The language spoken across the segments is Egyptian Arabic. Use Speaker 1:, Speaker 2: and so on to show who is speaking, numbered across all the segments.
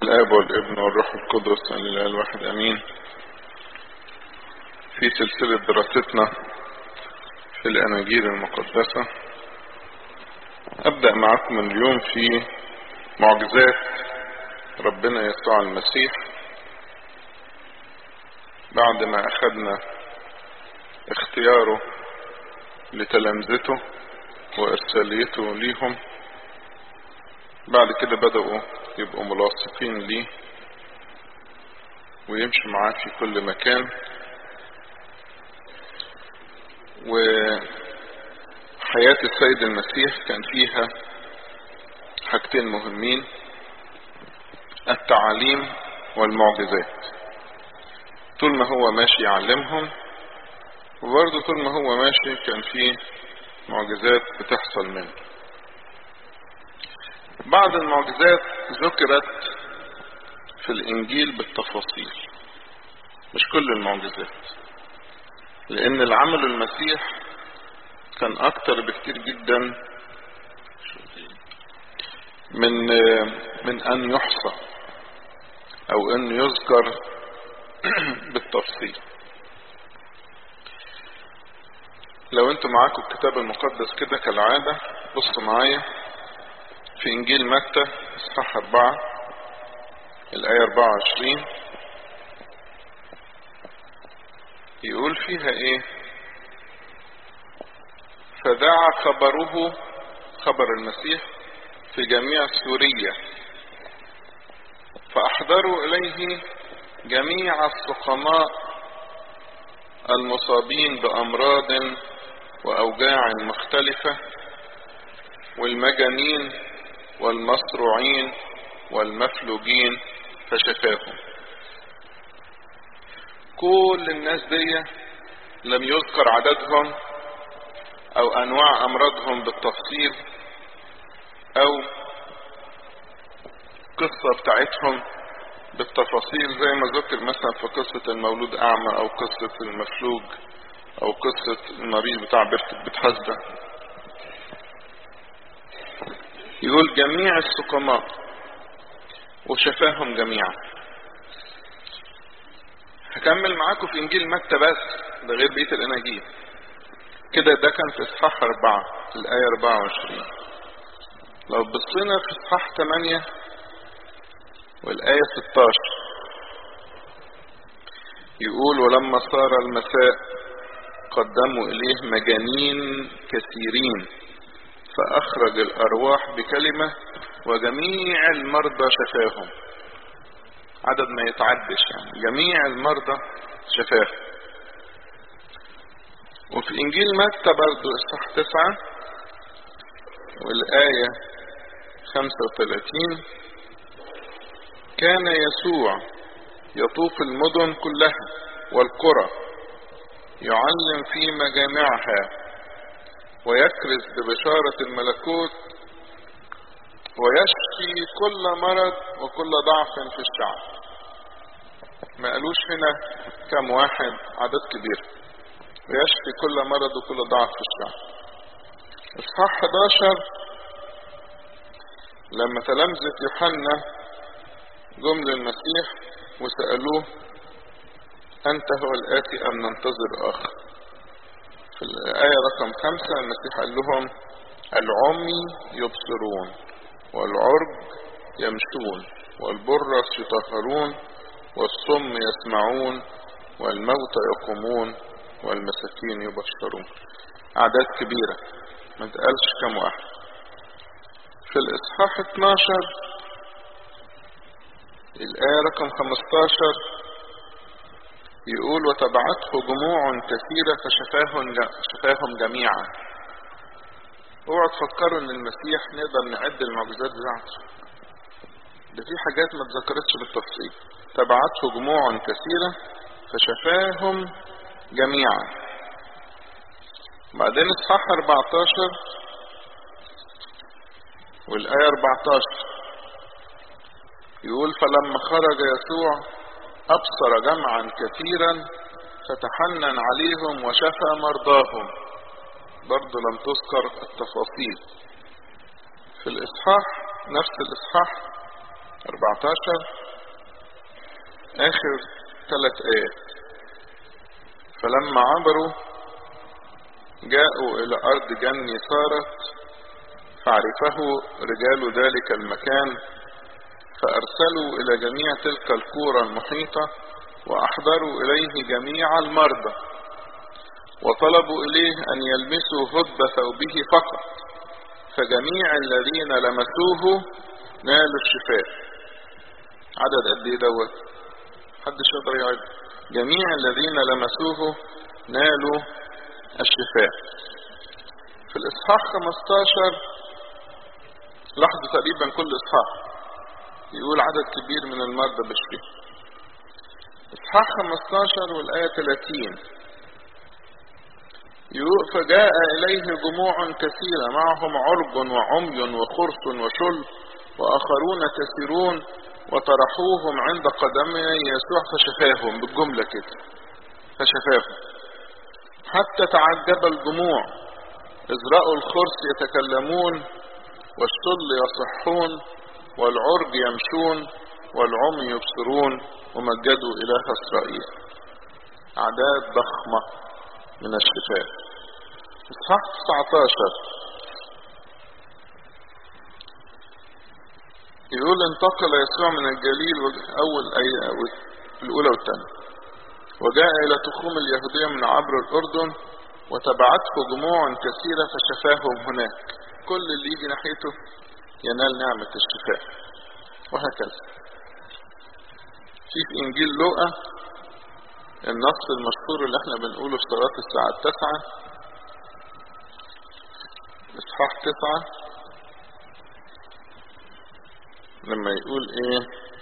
Speaker 1: الآب والابن والروح القدس الإله الواحد أمين في سلسلة دراستنا في الأناجيل المقدسة أبدأ معكم اليوم في معجزات ربنا يسوع المسيح بعد ما أخذنا اختياره لتلامذته وإرساليته ليهم بعد كده بدأوا يبقوا ملاصقين ليه ويمشوا معاه في كل مكان وحياة السيد المسيح كان فيها حاجتين مهمين التعاليم والمعجزات طول ما هو ماشي يعلمهم وبرضه طول ما هو ماشي كان فيه معجزات بتحصل منه بعض المعجزات ذكرت في الانجيل بالتفاصيل مش كل المعجزات لان العمل المسيح كان اكتر بكتير جدا من من ان يحصى او ان يذكر بالتفصيل لو انتوا معاكم الكتاب المقدس كده كالعادة بصوا معايا في انجيل متى اصحاح اربعة الاية اربعة وعشرين يقول فيها ايه فذاع خبره خبر المسيح في جميع سوريا فاحضروا اليه جميع السقماء المصابين بامراض واوجاع مختلفة والمجانين والمصروعين والمفلوجين فشفاهم كل الناس دي لم يذكر عددهم او انواع امراضهم بالتفصيل او قصة بتاعتهم بالتفاصيل زي ما ذكر مثلا في قصة المولود اعمى او قصة المفلوج او قصة المريض بتاع بتحزة يقول جميع السقماء وشفاهم جميعا هكمل معاكم في انجيل متى بس ده غير بقيه الاناجيل كده ده كان في اصحاح اربعة الاية اربعة وعشرين لو بصينا في اصحاح ثمانية والاية ستاشر يقول ولما صار المساء قدموا اليه مجانين كثيرين فأخرج الأرواح بكلمة وجميع المرضى شفاهم عدد ما يتعدش يعني جميع المرضى شفاهم وفي إنجيل متى برضو إصحاح تسعة والآية خمسة وثلاثين كان يسوع يطوف المدن كلها والقرى يعلم في مجامعها ويكرز ببشارة الملكوت ويشفي كل مرض وكل ضعف في الشعب ما قالوش هنا كم واحد عدد كبير ويشفي كل مرض وكل ضعف في الشعب اصحاح 11 لما تلامذة يوحنا جم للمسيح وسألوه أنت هو الآتي أم ننتظر آخر في الآية رقم خمسة المسيح قال لهم العمي يبصرون والعرج يمشون والبرص يطهرون والصم يسمعون والموتى يقومون والمساكين يبشرون أعداد كبيرة ما تقالش كم واحد في الإصحاح 12 الآية رقم 15 يقول وتبعته جموع كثيرة فشفاهم شفاهم جميعا اوعوا تفكروا ان المسيح نقدر نعد المعجزات بتاعته ده في حاجات ما اتذكرتش بالتفصيل تبعته جموع كثيرة فشفاهم جميعا بعدين اصحاح 14 والآية 14 يقول فلما خرج يسوع أبصر جمعا كثيرا فتحنن عليهم وشفى مرضاهم برضه لم تذكر التفاصيل في الإصحاح نفس الإصحاح 14 آخر ثلاث آيات فلما عبروا جاءوا إلى أرض جني صارت فعرفه رجال ذلك المكان فأرسلوا إلى جميع تلك القرى المحيطة وأحضروا إليه جميع المرضى وطلبوا إليه أن يلمسوا هدب ثوبه فقط فجميع الذين لمسوه نالوا الشفاء عدد قد ايه دوت محدش يقدر يعد جميع الذين لمسوه نالوا الشفاء في الاصحاح 15 لاحظوا تقريبا كل اصحاح يقول عدد كبير من المرضى بشفيه اصحاح 15 والايه 30 يقول فجاء إليه جموع كثيرة معهم عرج وعمي وخرس وشل وآخرون كثيرون وطرحوهم عند قدمي يسوع فشفاهم بالجملة كده فشفاهم حتى تعجب الجموع إذ رأوا الخرس يتكلمون والشل يصحون والعرج يمشون والعمي يبصرون ومجدوا إله إسرائيل أعداد ضخمة من الشفاء اصحاح 19 يقول انتقل يسوع من الجليل اول اي الاولى والثانيه وجاء الى تخوم اليهودية من عبر الاردن وتبعته جموع كثيرة فشفاهم هناك كل اللي يجي ناحيته ينال نعمة الشفاء وهكذا في في انجيل لوقا النص المشهور اللي احنا بنقوله في صلاة الساعة التاسعة اصحاح تسعة لما يقول ايه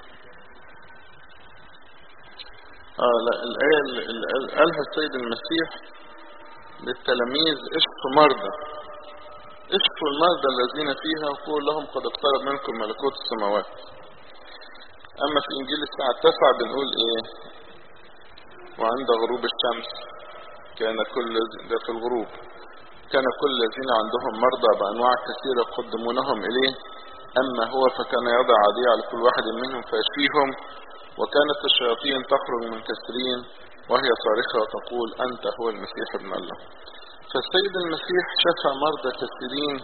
Speaker 1: اه لا الآية اللي قالها السيد المسيح للتلاميذ اشفوا مرضى اشفوا المرضى الذين فيها وقول لهم قد اقترب منكم ملكوت السماوات اما في انجيل الساعة التاسعة بنقول ايه وعند غروب الشمس كان كل ده في الغروب كان كل الذين عندهم مرضى بأنواع كثيرة يقدمونهم إليه أما هو فكان يضع عدي على كل واحد منهم فيشفيهم وكانت الشياطين تخرج من كثيرين وهي صارخة وتقول أنت هو المسيح ابن الله فالسيد المسيح شفى مرضى كثيرين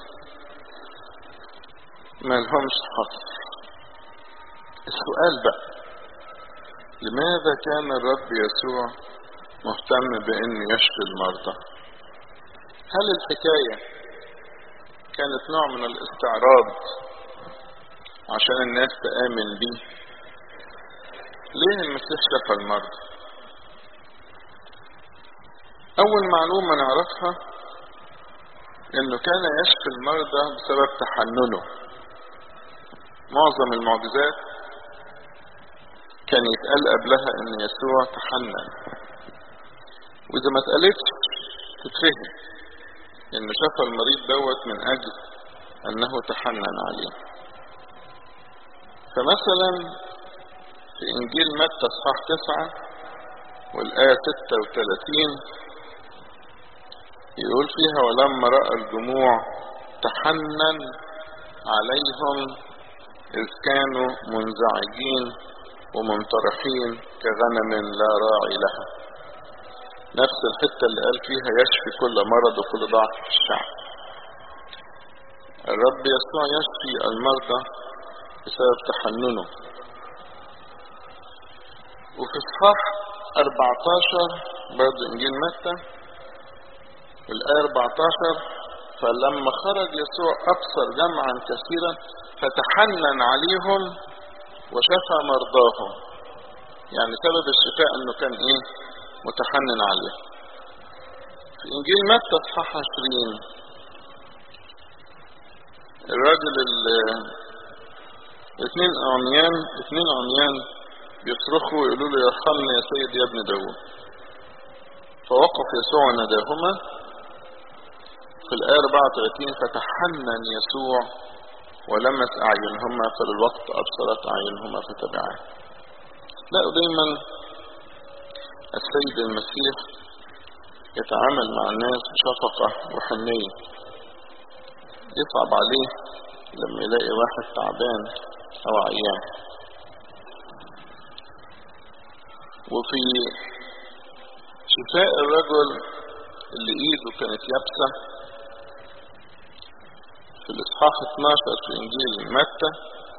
Speaker 1: ما لهمش حصر السؤال بقى لماذا كان الرب يسوع مهتم بأن يشفي المرضى هل الحكاية كانت نوع من الاستعراض عشان الناس تآمن بيه ليه المسيح شفى المرضى أول معلومة نعرفها إنه كان يشفي المرضى بسبب تحننه معظم المعجزات كان يتقال قبلها إن يسوع تحنن وإذا ما اتقالتش تتفهم إنه شفى المريض دوت من أجل أنه تحنن عليه فمثلا في إنجيل متى اصحاح تسعة والآية ستة وثلاثين يقول فيها ولما رأى الجموع تحنن عليهم إذ كانوا منزعجين ومنطرحين كغنم لا راعي لها نفس الحتة اللي قال فيها يشفي كل مرض وكل ضعف في الشعب الرب يسوع يشفي المرضى بسبب تحننه وفي اصحاح 14 برضه انجيل متى الآية 14 فلما خرج يسوع أبصر جمعا كثيرا فتحنن عليهم وشفى مرضاهم يعني سبب الشفاء انه كان ايه متحنن عليه في انجيل متى اصحاح 20 الراجل الاثنين عميان اثنين عميان بيصرخوا ويقولوا له يرحمنا يا سيد يا ابن داوود فوقف يسوع وناداهما في الآية 34 فتحنن يسوع ولمس أعينهما فللوقت أبصرت أعينهما فتبعاه لا دايما السيد المسيح يتعامل مع الناس بشفقة وحنية يصعب عليه لما يلاقي واحد تعبان أو عيان وفي شفاء الرجل اللي ايده كانت يابسة في الاصحاح 12 في انجيل متى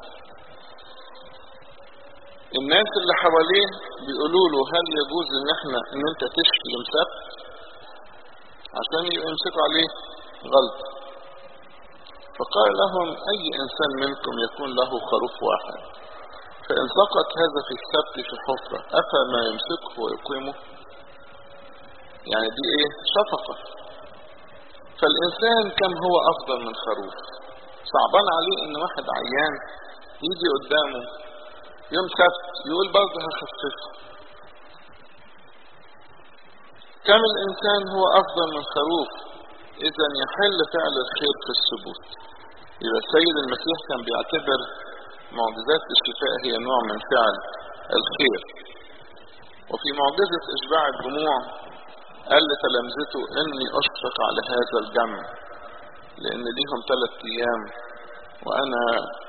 Speaker 1: الناس اللي حواليه بيقولوا له هل يجوز ان احنا ان انت تشفي يوم سبت عشان يمسكوا عليه غلطة فقال لهم اي انسان منكم يكون له خروف واحد فان سقط هذا في السبت في حفرة افما يمسكه ويقيمه يعني دي ايه شفقة فالانسان كم هو افضل من خروف صعبان عليه ان واحد عيان يجي قدامه يوم سبت يقول برضه هخففه كم الانسان هو افضل من خروف اذا يحل فعل الخير في الثبوت يبقى السيد المسيح كان بيعتبر معجزات الشفاء هي نوع من فعل الخير وفي معجزة اشباع الجموع قال لتلامذته اني اشفق على هذا الجمع لان ليهم ثلاث ايام وانا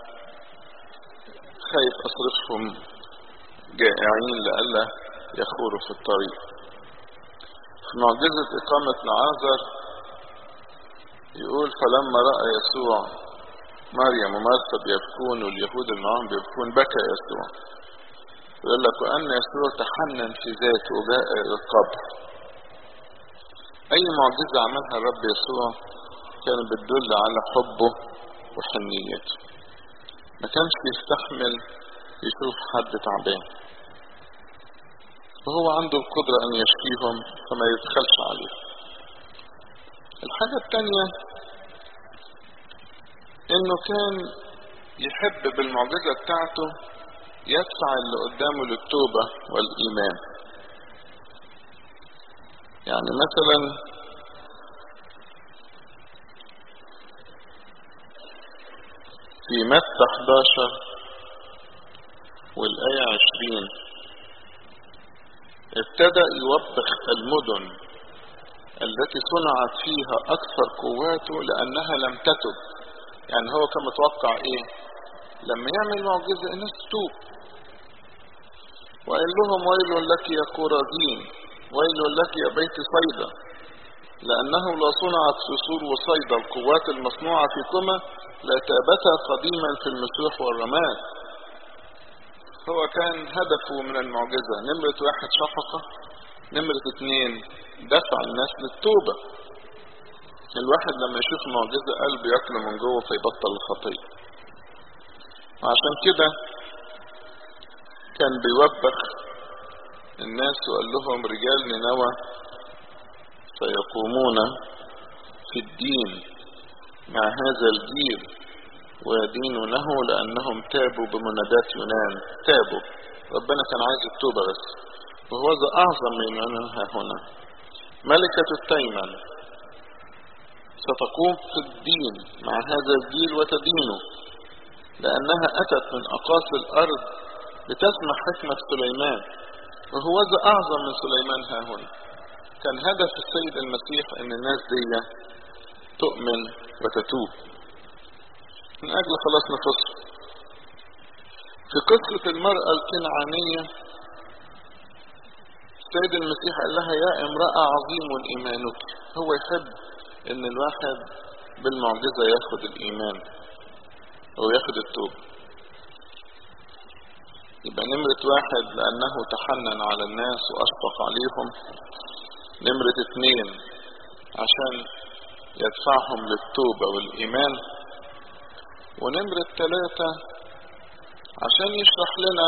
Speaker 1: خايف اصرفهم جائعين لئلا يخوروا في الطريق في معجزة اقامة لعازر يقول فلما رأى يسوع مريم ومرثا بيبكون واليهود اللي معاهم بيبكون بكى يسوع يقول لك وأن يسوع تحنن في ذاته وجاء القبر أي معجزة عملها الرب يسوع كانت بتدل على حبه وحنيته ما كانش يستحمل يشوف حد تعبان وهو عنده القدرة أن يشفيهم فما يدخلش عليه الحاجة التانية انه كان يحب بالمعجزة بتاعته يدفع اللي قدامه للتوبة والإيمان يعني مثلا في متى 11 والآية 20 ابتدأ يوبخ المدن التي صنعت فيها أكثر قواته لأنها لم تتب يعني هو كان متوقع إيه لما يعمل معجزة الناس تتوب وقال لهم ويل لك يا كورازين ويل لك يا بيت صيدا لأنه لا صنعت في سور وصيدا القوات المصنوعة فيكما لا تابتا قديما في المسوح والرماد هو كان هدفه من المعجزة نمرة واحد شفقة نمرة اتنين دفع الناس للتوبة الواحد لما يشوف معجزة قلبه ياكله من جوه فيبطل الخطية وعشان كده كان بيوبخ الناس وقال لهم رجال نينوى سيقومون في الدين مع هذا الجيل ويدينونه لأنهم تابوا بمنادات يونان تابوا ربنا كان عايز التوبة بس وهو ذا أعظم من منها هنا ملكة التيمن ستقوم في الدين مع هذا الجيل وتدينه لأنها أتت من أقاصي الأرض لتسمع حكمة سليمان وهو ذا أعظم من سليمان ها هنا كان هدف السيد المسيح أن الناس دي تؤمن وتتوب من أجل خلاص نفسه في قصة المرأة الكنعانية السيد المسيح قال لها يا امرأة عظيم إيمانك هو يحب ان الواحد بالمعجزة ياخد الإيمان أو ياخد التوبة يبقى نمرة واحد لأنه تحنن على الناس وأشفق عليهم نمرة اتنين عشان يدفعهم للتوبة والإيمان ونمرة ثلاثة عشان يشرح لنا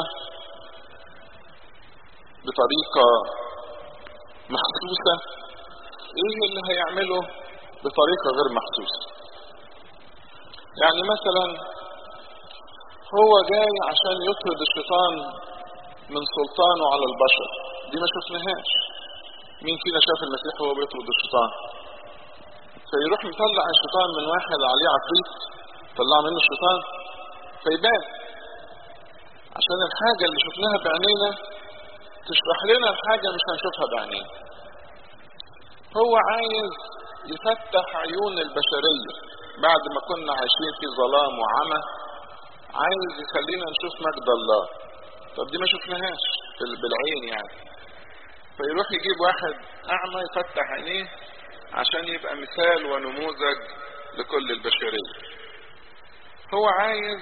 Speaker 1: بطريقة محسوسة ايه اللي هيعمله بطريقة غير محسوسة يعني مثلا هو جاي عشان يطرد الشيطان من سلطانه على البشر دي ما شفناهاش مين فينا شاف المسيح وهو بيطرد الشيطان فيروح مطلع الشيطان من واحد عليه عفريت طلع منه الشيطان فيبان عشان الحاجة اللي شفناها بعينينا تشرح لنا الحاجة مش هنشوفها بعينينا هو عايز يفتح عيون البشرية بعد ما كنا عايشين في ظلام وعمى عايز يخلينا نشوف مجد الله طب دي ما شفناهاش بالعين يعني فيروح يجيب واحد اعمى يفتح عينيه عشان يبقى مثال ونموذج لكل البشرية هو عايز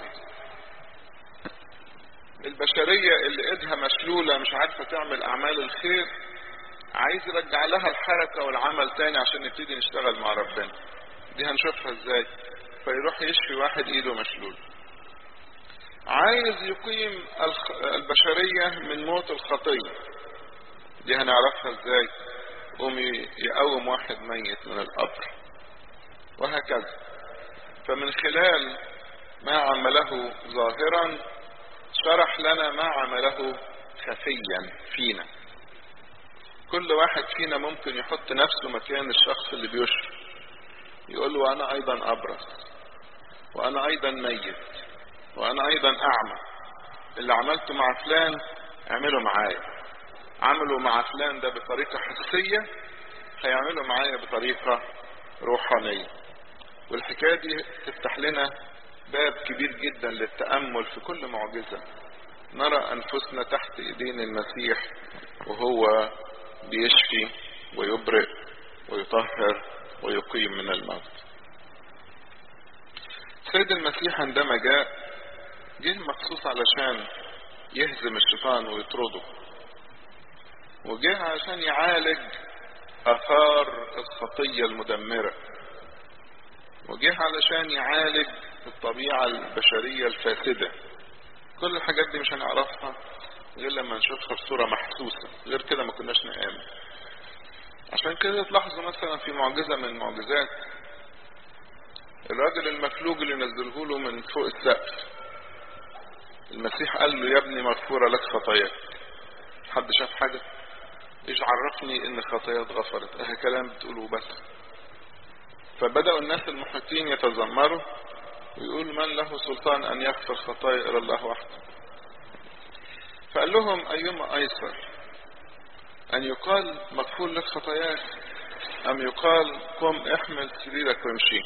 Speaker 1: البشرية اللي ايدها مشلولة مش عارفة تعمل اعمال الخير عايز يرجع لها الحركة والعمل تاني عشان نبتدي نشتغل مع ربنا دي هنشوفها ازاي فيروح يشفي واحد ايده مشلول عايز يقيم البشرية من موت الخطية دي هنعرفها ازاي قوم يقوم واحد ميت من القبر وهكذا فمن خلال ما عمله ظاهرا شرح لنا ما عمله خفيا فينا كل واحد فينا ممكن يحط نفسه مكان الشخص اللي بيشفي يقول له انا ايضا ابرص وانا ايضا ميت وانا ايضا اعمى اللي عملته مع فلان اعمله معايا عملوا مع فلان ده بطريقة حسية هيعملوا معايا بطريقة روحانية والحكاية دي تفتح لنا باب كبير جدا للتأمل في كل معجزة نرى أنفسنا تحت إيدين المسيح وهو بيشفي ويبرئ ويطهر ويقيم من الموت سيد المسيح عندما جاء جه مخصوص علشان يهزم الشيطان ويطرده وجه عشان يعالج اثار الخطية المدمرة وجه علشان يعالج الطبيعة البشرية الفاسدة كل الحاجات دي مش هنعرفها غير لما نشوفها بصورة محسوسة غير كده ما كناش نآمن عشان كده تلاحظوا مثلا في معجزة من المعجزات الراجل المفلوج اللي نزله له من فوق السقف المسيح قال له يا ابني مغفورة لك خطاياك حد شاف حاجة ايش عرفني ان خطايا اتغفرت اه كلام بتقوله بس فبدأوا الناس المحيطين يتذمروا ويقول من له سلطان ان يغفر خطايا الى الله وحده فقال لهم ايما ايسر ان يقال مغفور لك خطاياك ام يقال قم احمل سريرك وامشي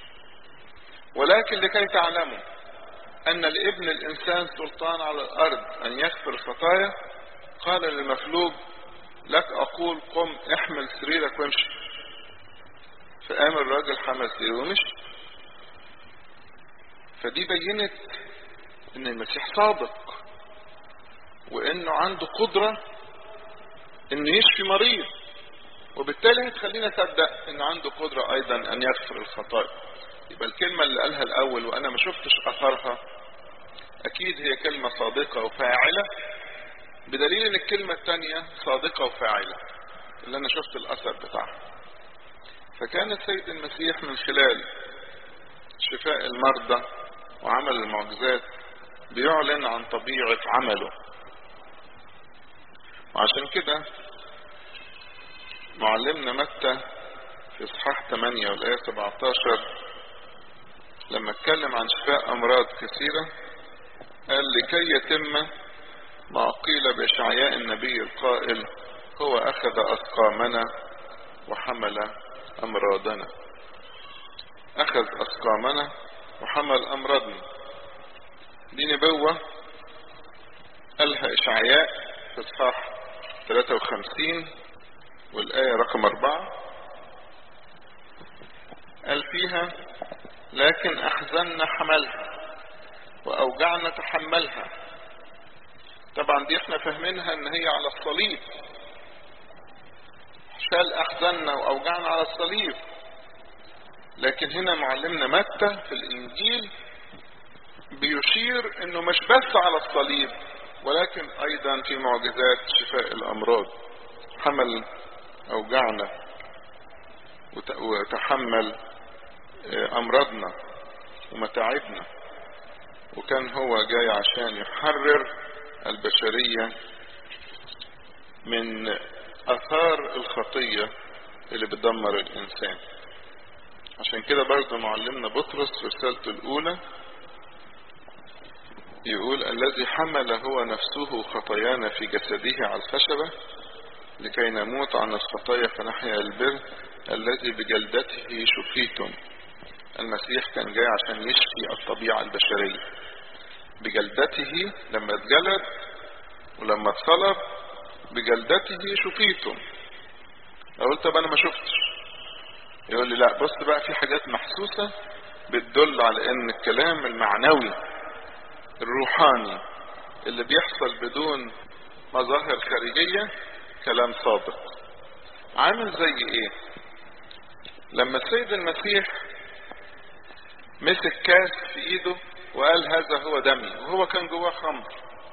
Speaker 1: ولكن لكي تعلموا ان لابن الانسان سلطان على الارض ان يغفر الخطايا قال للمفلوج لك اقول قم احمل سريرك وامشي فقام الراجل حمل سريره ومشي فدي بينت ان المسيح صادق وانه عنده قدرة انه يشفي مريض وبالتالي هتخلينا نصدق ان عنده قدرة ايضا ان يغفر الخطايا يبقى الكلمة اللي قالها الاول وانا ما شفتش اثرها اكيد هي كلمة صادقة وفاعلة بدليل ان الكلمة الثانية صادقة وفاعلة اللي انا شفت الاثر بتاعها فكان السيد المسيح من خلال شفاء المرضى وعمل المعجزات بيعلن عن طبيعة عمله وعشان كده معلمنا متى في اصحاح 8 والايه 17 لما اتكلم عن شفاء امراض كثيره قال لكي يتم ما قيل باشعياء النبي القائل هو اخذ اسقامنا وحمل امراضنا اخذ اسقامنا وحمل امراضنا دي نبوة قالها اشعياء في اصحاح 53 والايه رقم 4 قال فيها لكن احزننا حملها واوجعنا تحملها طبعا دي احنا فاهمينها ان هي على الصليب شال احزاننا واوجعنا على الصليب لكن هنا معلمنا متى في الانجيل بيشير انه مش بس على الصليب ولكن ايضا في معجزات شفاء الامراض حمل اوجعنا وتحمل امراضنا ومتاعبنا وكان هو جاي عشان يحرر البشرية من اثار الخطية اللي بتدمر الانسان عشان كده برضه معلمنا بطرس في رسالته الاولى يقول الذي حمل هو نفسه خطايانا في جسده على الخشبة لكي نموت عن الخطايا فنحيا البر الذي بجلدته شفيتم المسيح كان جاي عشان يشفي الطبيعة البشرية بجلدته لما اتجلد ولما اتصلب بجلدته شفيتم اقول طب انا ما شفتش يقول لي لا بص بقى في حاجات محسوسة بتدل على ان الكلام المعنوي الروحاني اللي بيحصل بدون مظاهر خارجية كلام صادق عامل زي ايه لما السيد المسيح مسك كاس في ايده وقال هذا هو دمي وهو كان جواه خمر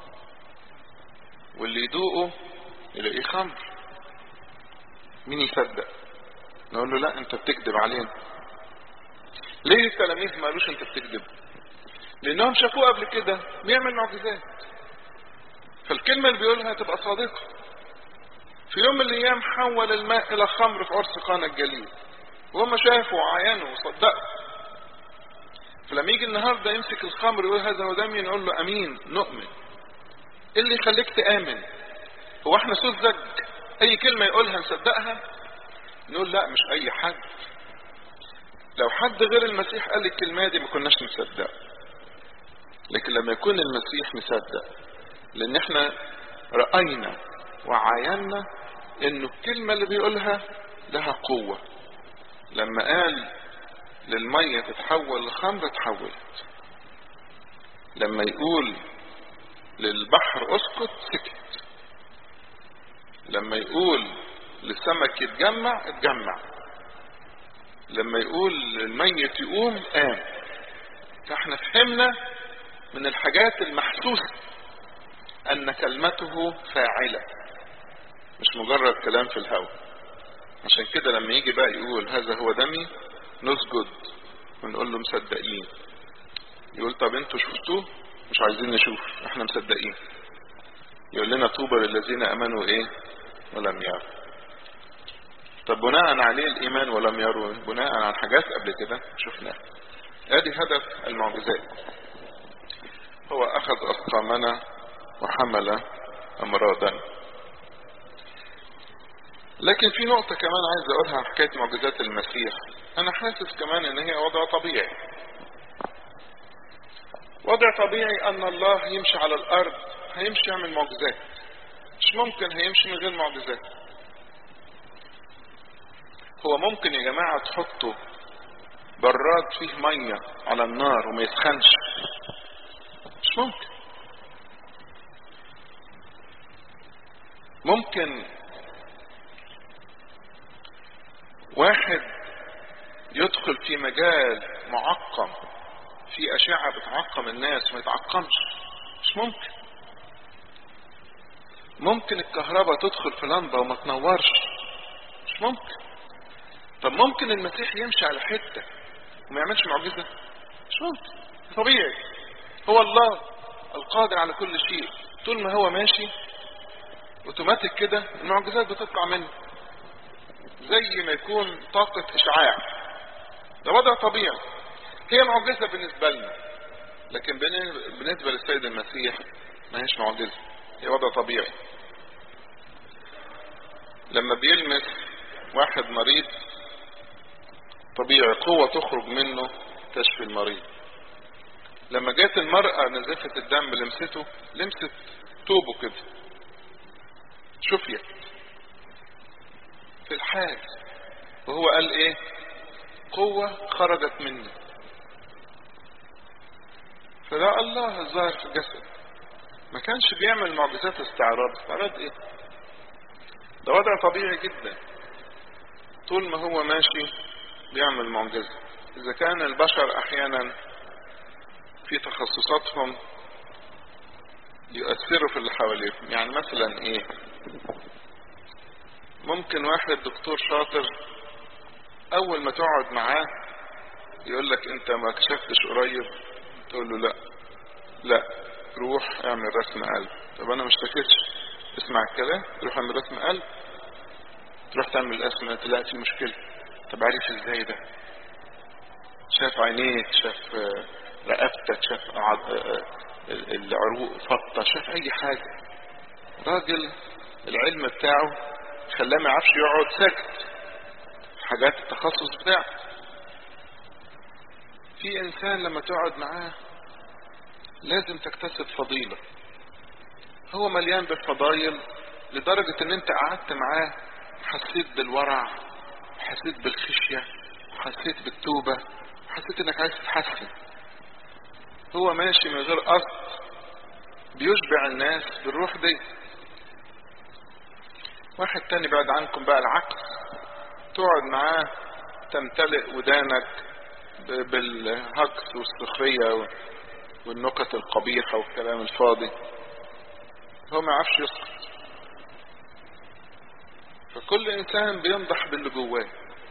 Speaker 1: واللي يدوقه يلاقيه خمر مين يصدق نقول له لا انت بتكذب علينا ليه التلاميذ ما قالوش انت بتكذب لانهم شافوه قبل كده بيعمل معجزات فالكلمة اللي بيقولها تبقى صادقة في يوم من الايام حول الماء الى خمر في عرس قانا الجليل وهم شافوا وعاينوا وصدقوا فلما يجي النهارده يمسك الخمر ويقول هذا هو دمي نقول له امين نؤمن ايه اللي يخليك تامن هو احنا سذج اي كلمة يقولها نصدقها نقول لا مش اي حد لو حد غير المسيح قال الكلمة دي ما كناش نصدق لكن لما يكون المسيح مصدق لان احنا رأينا وعاينا انه الكلمة اللي بيقولها لها قوة لما قال للمية تتحول لخمر اتحولت لما يقول للبحر اسكت سكت لما يقول للسمك يتجمع اتجمع لما يقول للميت يقوم قام فاحنا فهمنا من الحاجات المحسوسة ان كلمته فاعلة مش مجرد كلام في الهوى عشان كده لما يجي بقى يقول هذا هو دمي نسجد ونقول له مصدقين يقول طب انتوا شفتوه مش عايزين نشوف احنا مصدقين يقول لنا طوبى للذين امنوا ايه ولم يروا طب بناء عليه الايمان ولم يروا بناء على حاجات قبل كده شفناها ادي هدف المعجزات هو اخذ اسقامنا وحمل امراضنا لكن في نقطة كمان عايز اقولها عن حكاية معجزات المسيح انا حاسس كمان ان هي وضع طبيعي وضع طبيعي ان الله يمشي على الارض هيمشي يعمل معجزات مش ممكن هيمشي من غير معجزات هو ممكن يا جماعة تحطوا براد فيه مية على النار وما يسخنش مش ممكن ممكن واحد يدخل في مجال معقم في أشعة بتعقم الناس وما يتعقمش مش ممكن ممكن الكهرباء تدخل في لمبة وما تنورش مش ممكن طب ممكن المسيح يمشي على حتة وما يعملش معجزة مش ممكن طبيعي هو الله القادر على كل شيء طول ما هو ماشي اوتوماتيك كده المعجزات بتطلع منه زي ما يكون طاقة اشعاع ده وضع طبيعي هي معجزة بالنسبة لنا لكن بالنسبة للسيد المسيح ما هيش معجزة هي وضع طبيعي لما بيلمس واحد مريض طبيعي قوة تخرج منه تشفي المريض لما جات المرأة نزفت الدم لمسته لمست توبه كده شفيت في الحال وهو قال ايه قوة خرجت مني فده الله الظاهر في الجسد ما كانش بيعمل معجزات استعراض استعراض ايه ده وضع طبيعي جدا طول ما هو ماشي بيعمل معجزة اذا كان البشر احيانا في تخصصاتهم يؤثروا في اللي حواليهم يعني مثلا ايه ممكن واحد دكتور شاطر اول ما تقعد معاه يقول لك انت ما كشفتش قريب تقول له لا لا روح اعمل رسم قلب طب انا ما اشتكيتش اسمع الكلام تروح اعمل رسم قلب تروح تعمل الرسم تلاقي في مشكلة طب عارف ازاي ده شاف عينيك شاف رقبتك شاف العروق فطة شاف اي حاجة راجل العلم بتاعه خلاه ما يعرفش يقعد ساكت حاجات التخصص بتاعه في انسان لما تقعد معاه لازم تكتسب فضيلة هو مليان بالفضايل لدرجة ان انت قعدت معاه حسيت بالورع حسيت بالخشية حسيت بالتوبة حسيت انك عايز تتحسن هو ماشي من غير قصد بيشبع الناس بالروح دي واحد تاني بعد عنكم بقى العكس تقعد معاه تمتلئ ودانك بالهجس والسخرية والنكت القبيحة والكلام الفاضي هو ما يعرفش يسكت فكل انسان بينضح باللي جواه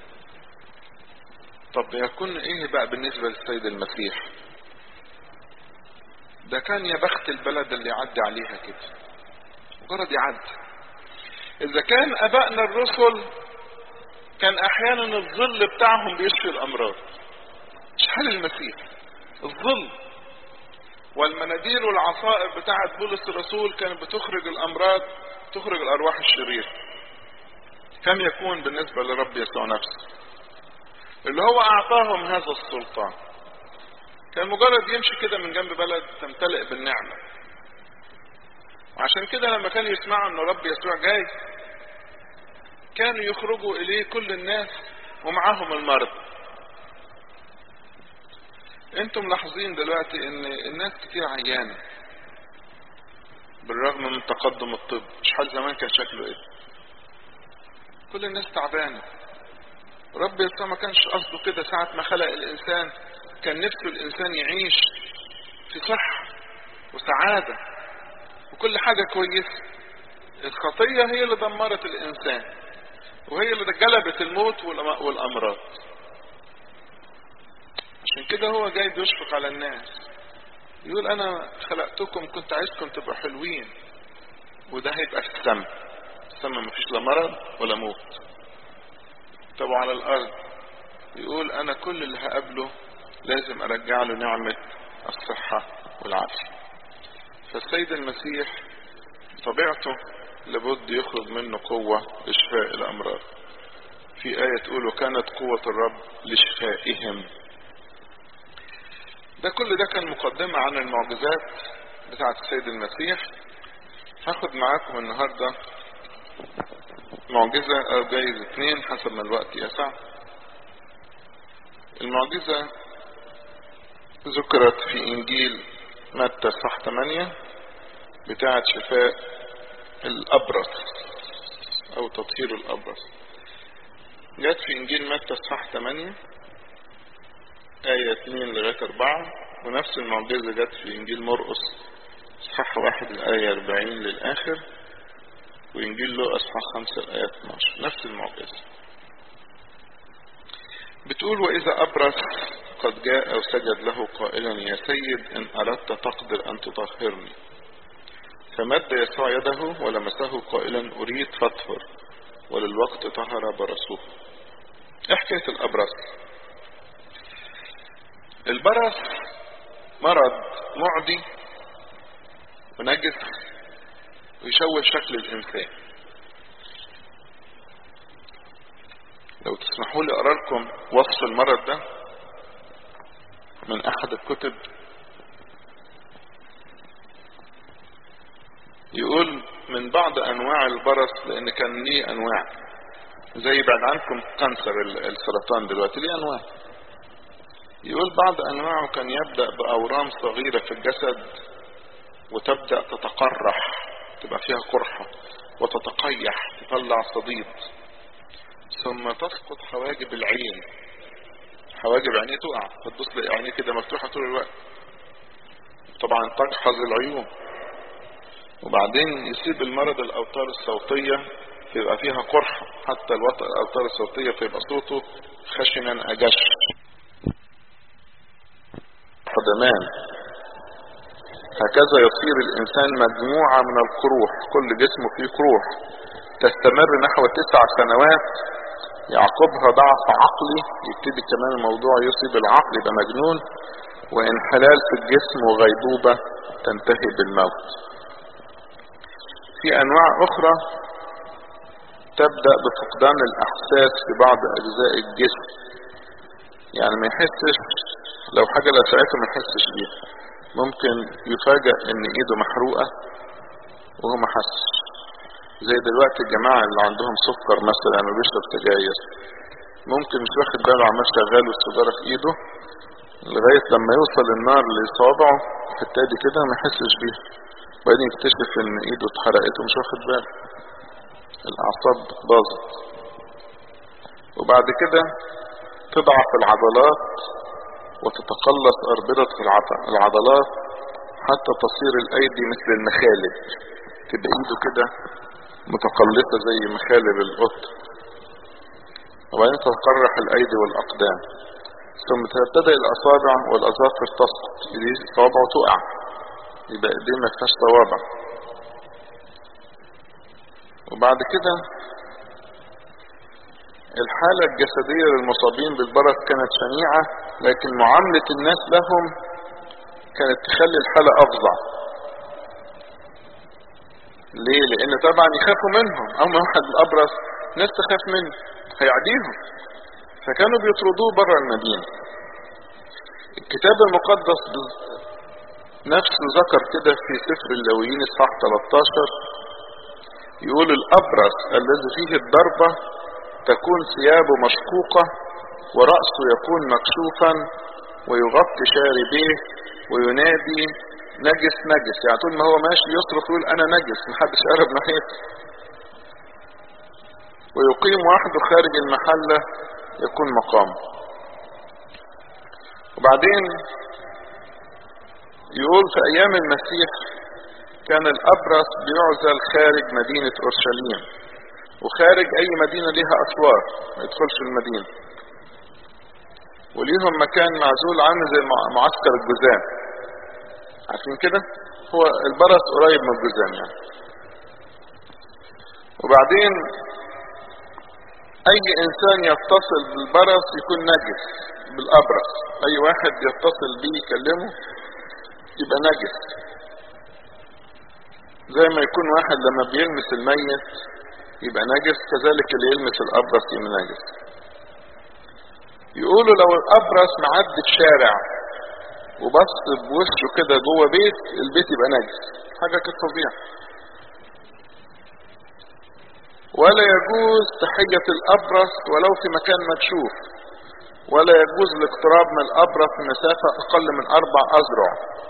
Speaker 1: طب يكون ايه بقى بالنسبة للسيد المسيح ده كان يا بخت البلد اللي يعدي عليها كده مجرد يعدي اذا كان ابائنا الرسل كان احيانا الظل بتاعهم بيشفي الامراض مش حال المسيح الظل والمناديل والعصائب بتاعت بولس الرسول كانت بتخرج الامراض تخرج الارواح الشريره كم يكون بالنسبه لرب يسوع نفسه اللي هو اعطاهم هذا السلطان كان مجرد يمشي كده من جنب بلد تمتلئ بالنعمه عشان كده لما كانوا يسمعوا ان رب يسوع جاي كانوا يخرجوا اليه كل الناس ومعاهم المرض انتم ملاحظين دلوقتي ان الناس كتير عيانة بالرغم من تقدم الطب مش حال زمان كان شكله ايه كل الناس تعبانة رب يسوع ما كانش قصده كده ساعة ما خلق الانسان كان نفسه الانسان يعيش في صحة وسعادة وكل حاجة كويسة الخطية هي اللي دمرت الانسان وهي اللي جلبت الموت والامراض عشان كده هو جاي بيشفق على الناس يقول انا خلقتكم كنت عايزكم تبقوا حلوين وده هيبقى في السماء السماء مفيش لا مرض ولا موت طب على الارض يقول انا كل اللي هقابله لازم ارجع له نعمة الصحة والعافية فالسيد المسيح طبيعته لابد يخرج منه قوة لشفاء الامراض في آية تقول وكانت قوة الرب لشفائهم ده كل ده كان مقدمة عن المعجزات بتاعة السيد المسيح هاخد معاكم النهاردة معجزة او جايز اتنين حسب ما الوقت يسع المعجزة ذكرت في انجيل متى صح 8 بتاعة شفاء الابرص او تطهير الابرص جت في انجيل متى صح 8 آية 2 لغاية 4 ونفس المعجزة جت في إنجيل مرقس إصحاح 1 الآية 40 للآخر وإنجيل لوقا إصحاح 5 الآية 12 نفس المعجزة بتقول وإذا أبرص قد جاء وسجد له قائلا يا سيد إن أردت تقدر أن تطهرني فمد يسوع يده ولمسه قائلا أريد فاطهر وللوقت طهر برسوه ايه حكاية الأبرص البرص مرض معدي ونجس ويشوه شكل الإنسان لو تسمحوا لي أقرأ لكم وصف المرض ده من أحد الكتب يقول من بعض أنواع البرص لأن كان ليه أنواع زي بعد عنكم كانسر السرطان دلوقتي ليه أنواع يقول بعض أنواعه كان يبدأ بأورام صغيرة في الجسد وتبدأ تتقرح تبقى فيها قرحة وتتقيح تطلع صديد ثم تسقط حواجب العين حواجب عينيه تقع فتبص لي عينيه كده مفتوحة طول الوقت طبعا تجحظ العيون وبعدين يصيب المرض الأوتار الصوتية فيبقى فيها قرحة حتى الأوتار الصوتية فيبقى صوته خشنا أجش قدمان هكذا يصير الإنسان مجموعة من القروح كل جسمه فيه قروح تستمر نحو تسع سنوات يعقبها ضعف عقلي يبتدي كمان الموضوع يصيب العقل يبقى مجنون وانحلال في الجسم وغيبوبة تنتهي بالموت في انواع اخرى تبدأ بفقدان الاحساس في بعض اجزاء الجسم يعني ما يحسش لو حاجة لسعته ما يحسش بيها ممكن يفاجأ ان ايده محروقة وهو ما حسش زي دلوقتي الجماعة اللي عندهم سكر مثلا وبيشرب سجاير ممكن مش واخد باله عمال شغال والسيجارة في ايده لغاية لما يوصل النار لصوابعه الحتة دي كده ما يحسش بيها وبعدين يكتشف ان ايده اتحرقت ومش واخد باله الاعصاب باظت وبعد كده تضعف العضلات وتتقلص أربطة العضلات حتى تصير الأيدي مثل المخالب تبقى إيده كده متقلصة زي مخالب القط وبعدين تتقرح الأيدي والأقدام ثم تبتدأ الأصابع والأظافر تسقط صوابعه تقع يبقى ايديه ما فيهاش صوابع وبعد كده الحالة الجسدية للمصابين بالبرد كانت شنيعة لكن معاملة الناس لهم كانت تخلي الحالة أفظع ليه؟ لأن طبعا يخافوا منهم أما واحد الأبرص ناس تخاف منه هيعديهم فكانوا بيطردوه بره المدينة الكتاب المقدس نفسه ذكر كده في سفر اللاويين اصحاح 13 يقول الأبرص الذي فيه الضربة تكون ثيابه مشقوقة ورأسه يكون مكشوفا ويغطي شاربيه وينادي نجس نجس يعني طول ما هو ماشي يصرخ يقول أنا نجس محدش قرب ناحيتي ويقيم وحده خارج المحلة يكون مقامه وبعدين يقول في أيام المسيح كان الأبرص بيعزل خارج مدينة أورشليم وخارج أي مدينة ليها أسوار ما يدخلش المدينة وليهم مكان معزول عامل زي معسكر الجزام عارفين كده هو البرص قريب من الجزام يعني وبعدين اي انسان يتصل بالبرص يكون نجس بالابرص اي واحد يتصل بيه يكلمه يبقى نجس زي ما يكون واحد لما بيلمس الميت يبقى نجس كذلك اللي يلمس الابرص يبقى نجس يقولوا لو الابرص معدي في شارع وبص بوشه كده جوه بيت البيت يبقى نجس حاجه كانت فظيعه ولا يجوز تحية الأبرص ولو في مكان مكشوف ولا يجوز الاقتراب من الأبرص مسافة أقل من أربع أذرع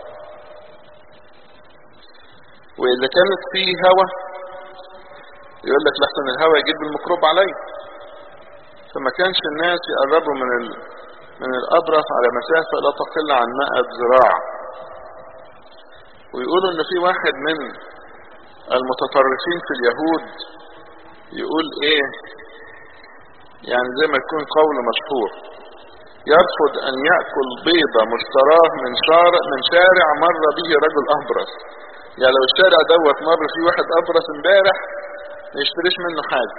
Speaker 1: وإذا كانت فيه هواء يقول لك لحسن الهواء يجيب الميكروب علي فما كانش الناس يقربوا من ال... من الأبرص على مسافة لا تقل عن 100 ذراع ويقولوا إن في واحد من المتطرفين في اليهود يقول ايه يعني زي ما يكون قول مشهور يرفض ان يأكل بيضة مشتراه من شارع من شارع مر به رجل ابرص يعني لو الشارع دوت مر فيه واحد ابرص امبارح ما يشتريش منه حاجة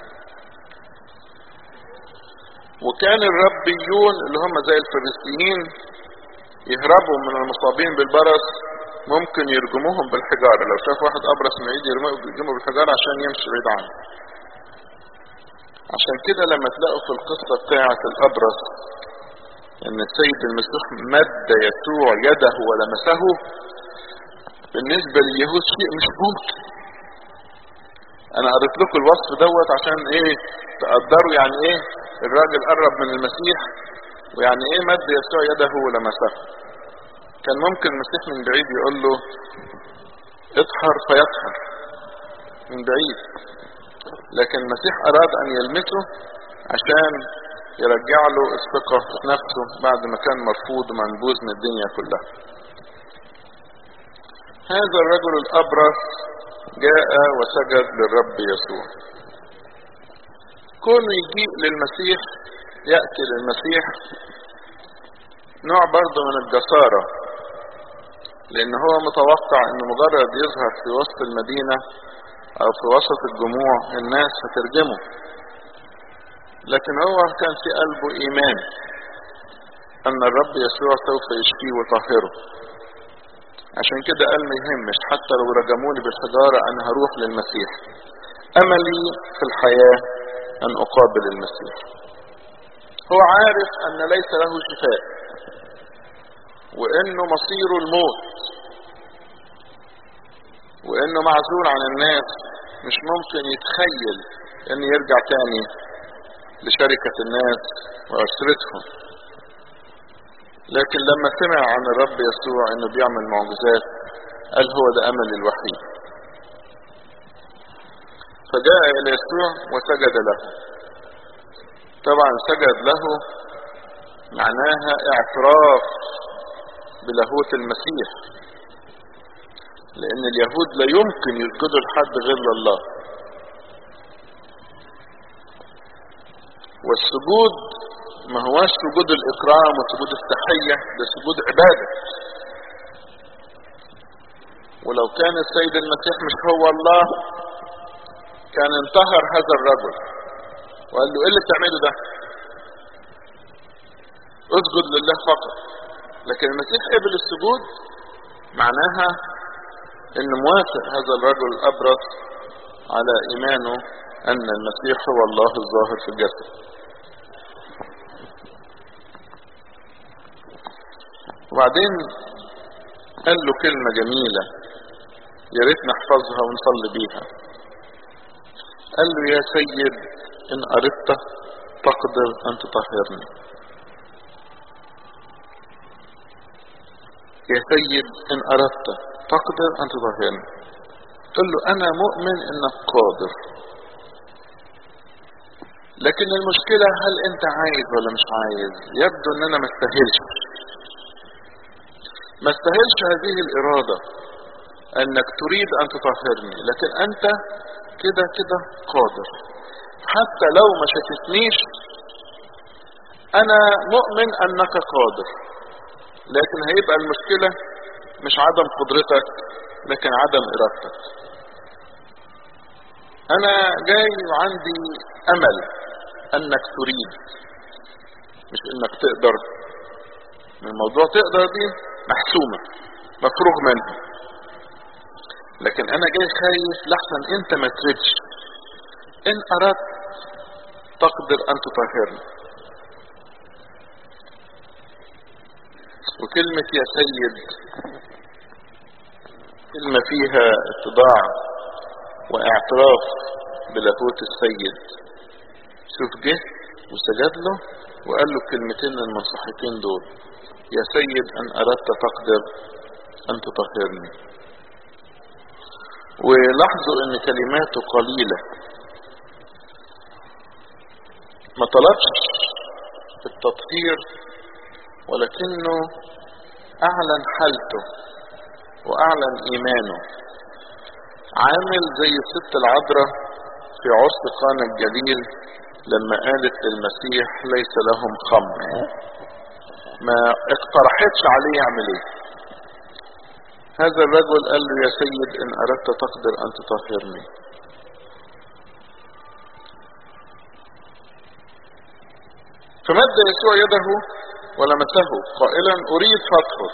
Speaker 1: وكان الربيون اللي هم زي الفلسطينيين يهربوا من المصابين بالبرص ممكن يرجموهم بالحجارة لو شاف واحد أبرص معيد يرجمه بالحجارة عشان يمشي بعيد عنه عشان كده لما تلاقوا في القصة بتاعة الأبرص إن السيد المسيح مد يسوع يده ولمسه بالنسبة لليهود شيء مش ممكن أنا قريت لكم الوصف دوت عشان إيه تقدروا يعني إيه الراجل قرب من المسيح ويعني إيه مد يسوع يده ولمسه كان ممكن المسيح من بعيد يقول له اطهر فيطهر من بعيد لكن المسيح أراد أن يلمسه عشان يرجع له الثقة في نفسه بعد ما كان مرفوض ومنبوذ من الدنيا كلها هذا الرجل الأبرص جاء وسجد للرب يسوع كونه يجيء للمسيح يأتي للمسيح نوع برضه من الجسارة لأن هو متوقع أنه مجرد يظهر في وسط المدينة او في وسط الجموع الناس هترجمه لكن هو كان في قلبه ايمان ان الرب يسوع سوف يشفيه ويطهره عشان كده قال ما يهمش حتى لو رجموني بالحجارة انا هروح للمسيح املي في الحياة ان اقابل المسيح هو عارف ان ليس له شفاء وانه مصيره الموت وانه معزول عن الناس مش ممكن يتخيل ان يرجع تاني لشركة الناس وعشرتهم لكن لما سمع عن الرب يسوع انه بيعمل معجزات قال هو ده امل الوحيد فجاء الى يسوع وسجد له طبعا سجد له معناها اعتراف بلاهوت المسيح لان اليهود لا يمكن يسجدوا لحد غير لله والسجود ما هواش سجود الاكرام وسجود التحية ده سجود عبادة ولو كان السيد المسيح مش هو الله كان انتهر هذا الرجل وقال له ايه اللي بتعمله ده اسجد لله فقط لكن المسيح قبل السجود معناها ان موافق هذا الرجل الابرص على ايمانه ان المسيح هو الله الظاهر في الجسد وبعدين قال له كلمة جميلة يا ريت نحفظها ونصلي بيها قال له يا سيد ان اردت تقدر ان تطهرني يا سيد ان اردت تقدر ان تطهرني قل له انا مؤمن انك قادر لكن المشكلة هل انت عايز ولا مش عايز يبدو ان انا ما استاهلش ما استاهلش هذه الارادة انك تريد ان تطهرني لكن انت كده كده قادر حتى لو ما شفتنيش انا مؤمن انك قادر لكن هيبقى المشكلة مش عدم قدرتك لكن عدم ارادتك انا جاي وعندي امل انك تريد مش انك تقدر الموضوع تقدر دي محسومة مفروغ منها لكن انا جاي خايف لحسن انت ما تردش ان اردت تقدر ان تطهرني وكلمة يا سيد كلمة فيها اتضاع واعتراف بلاهوت السيد شوف جه وسجد له وقال له الكلمتين المنصحتين دول يا سيد ان اردت تقدر ان تطهرني ولاحظوا ان كلماته قليلة ما طلبش التطهير ولكنه اعلن حالته واعلن ايمانه عامل زي الست العذراء في عرس قانا الجليل لما قالت للمسيح ليس لهم خمر ما اقترحتش عليه يعمل ايه هذا الرجل قال له يا سيد ان اردت تقدر ان تطهرني فمد يسوع يده ولمسه قائلا اريد فاطهر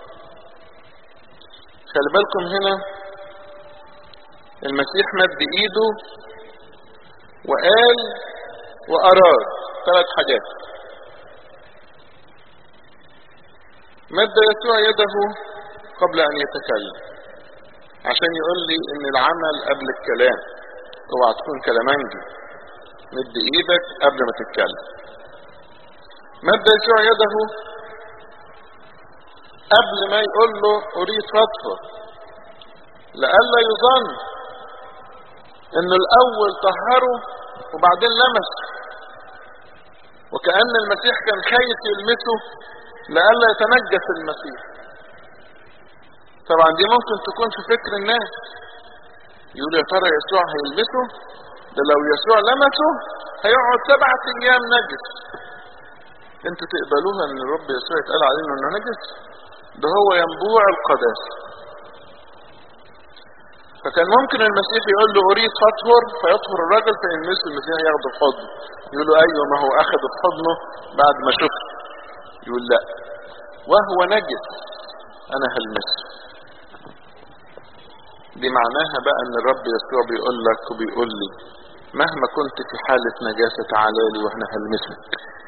Speaker 1: خلي بالكم هنا المسيح مد ايده وقال واراد ثلاث حاجات مد يسوع يده قبل ان يتكلم عشان يقول لي ان العمل قبل الكلام اوعى تكون كلامنجي مد ايدك قبل ما تتكلم مد يسوع يده قبل ما يقول له اريد فطفة لئلا يظن انه الاول طهره وبعدين لمس وكأن المسيح كان خايف يلمسه لئلا يتنجس المسيح طبعا دي ممكن تكون في فكر الناس يقول يا ترى يسوع هيلبسه ده لو يسوع لمسه هيقعد سبعة ايام نجس انتوا تقبلوها ان الرب يسوع يتقال عليه انه نجس ده هو ينبوع القداسة فكان ممكن المسيح يقول له اريد فاطهر فيطهر الرجل فيلمسه المسيح ياخده في حضنه يقول له ايوه ما هو اخذ في حضنه بعد ما شفت يقول لا وهو نجس انا هلمسه دي معناها بقى ان الرب يسوع بيقول لك وبيقول لي مهما كنت في حالة نجاسة تعالى لي واحنا هلمسك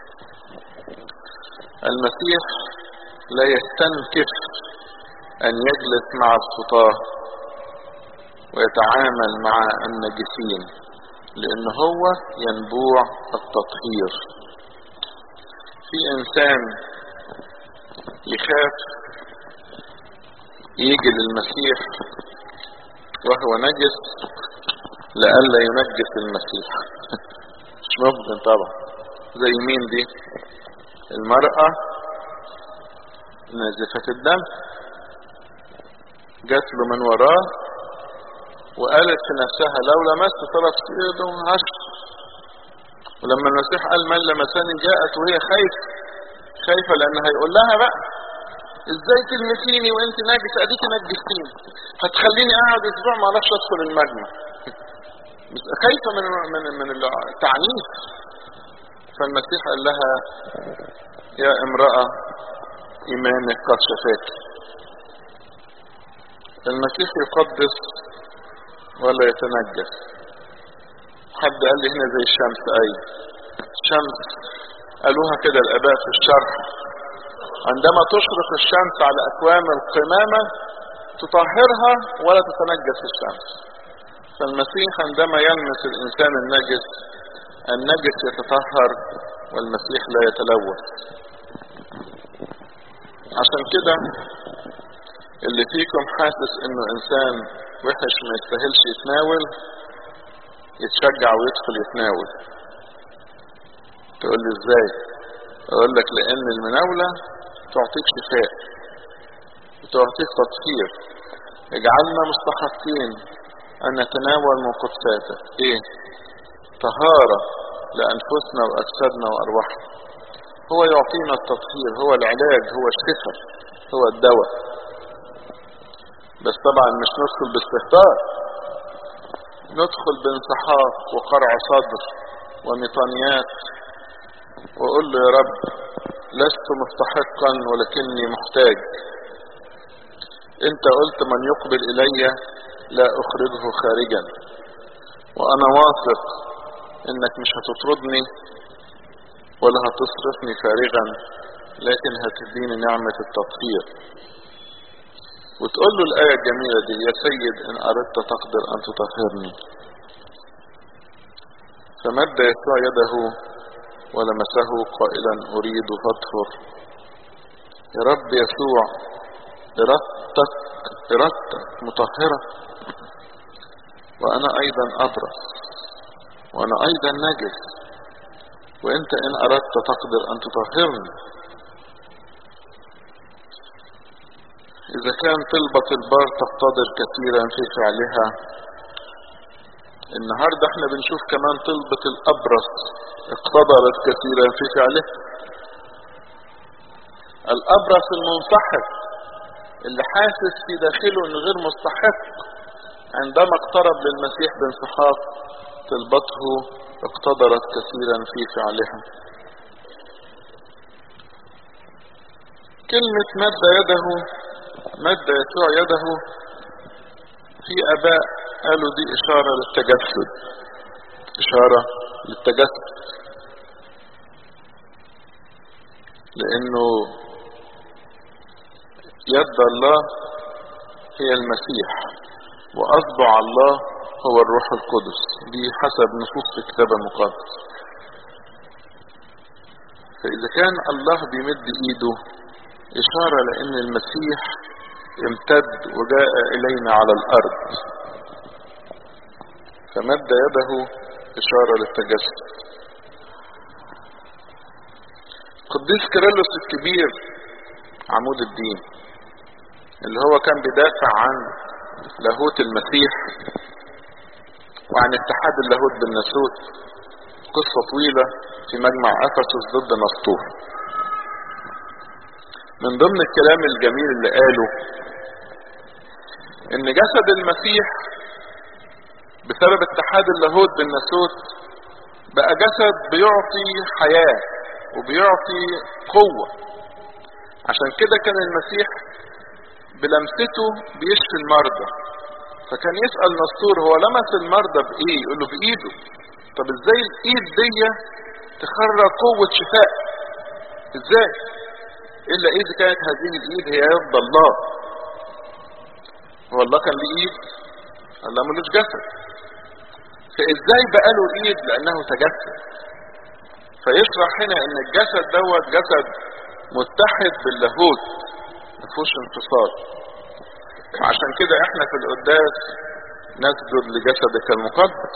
Speaker 1: المسيح لا يستنكف ان يجلس مع الخطاة ويتعامل مع النجسين لان هو ينبوع التطهير في انسان يخاف يجي للمسيح وهو نجس لئلا ينجس المسيح مش ممكن طبعا زي مين دي المرأة نازفة الدم جات له من وراه وقالت في نفسها لو لمست طرف ايده عشر ولما المسيح قال من لمساني جاءت وهي خايفة خايفة لان هيقول لها بقى ازاي تلمسيني وانت ناجس اديك نجستيني هتخليني اقعد اسبوع ما اعرفش ادخل المجمع خايفة من من من التعنيف فالمسيح قال لها يا امرأة ايمانك قد شفاك المسيح يقدس ولا يتنجس حد قال لي هنا زي الشمس اي الشمس قالوها كده الاباء في الشرح عندما تشرق الشمس على اكوام القمامة تطهرها ولا تتنجس الشمس فالمسيح عندما يلمس الانسان النجس النجس يتطهر والمسيح لا يتلوث عشان كده اللي فيكم حاسس انه انسان وحش ما يستاهلش يتناول يتشجع ويدخل يتناول تقول لي ازاي اقول لك لان المناولة تعطيك شفاء وتعطيك تطهير اجعلنا مستحقين ان نتناول من قدساتك ايه طهارة لانفسنا واجسادنا وارواحنا هو يعطينا التطهير هو العلاج هو الشفاء هو الدواء بس طبعا مش ندخل باستهتار ندخل بانسحاق وقرع صدر وميطانيات واقول له يا رب لست مستحقا ولكني محتاج انت قلت من يقبل الي لا اخرجه خارجا وانا واثق انك مش هتطردني ولا هتصرفني فارغا لكن هتديني نعمة التطهير وتقول له الآية الجميلة دي يا سيد إن أردت تقدر أن تطهرني فمد يسوع يده ولمسه قائلا أريد فاطهر يا رب يسوع إرادتك إرادتك مطهرة وأنا أيضا أبرص وأنا أيضا نجس وأنت إن أردت تقدر أن تطهرني إذا كان طلبة البار تقتدر كثيرا في فعلها النهاردة احنا بنشوف كمان طلبة الأبرص اقتدرت كثيرا في فعلها الأبرص المنسحق اللي حاسس في داخله انه غير مستحق عندما اقترب للمسيح بانسحاق طلبته اقتدرت كثيرا في فعلها كلمة مد يده مد يسوع يده في اباء قالوا دي اشارة للتجسد اشارة للتجسد لانه يد الله هي المسيح واصبع الله هو الروح القدس دي حسب نصوص في الكتاب المقدس فاذا كان الله بيمد ايده اشارة لان المسيح امتد وجاء الينا على الارض فمد يده اشارة للتجسد قديس كيرلس الكبير عمود الدين اللي هو كان بيدافع عن لاهوت المسيح وعن اتحاد اللاهوت بالناسوت قصة طويلة في مجمع افسس ضد نسطور من ضمن الكلام الجميل اللي قاله ان جسد المسيح بسبب اتحاد اللاهوت بالناسوت بقى جسد بيعطي حياة وبيعطي قوة عشان كده كان المسيح بلمسته بيشفي المرضى فكان يسأل نسطور هو لمس المرضى بايه يقول له بايده طب ازاي الايد دي تخرج قوة شفاء ازاي الا اذا كانت هذه الايد هي يد الله هو الله كان ليه ايد الله ملوش جسد فازاي بقى له ايد لانه تجسد فيشرح هنا ان الجسد دوت جسد متحد باللاهوت مفهوش انفصال عشان كده احنا في القداس نسجد لجسدك المقدس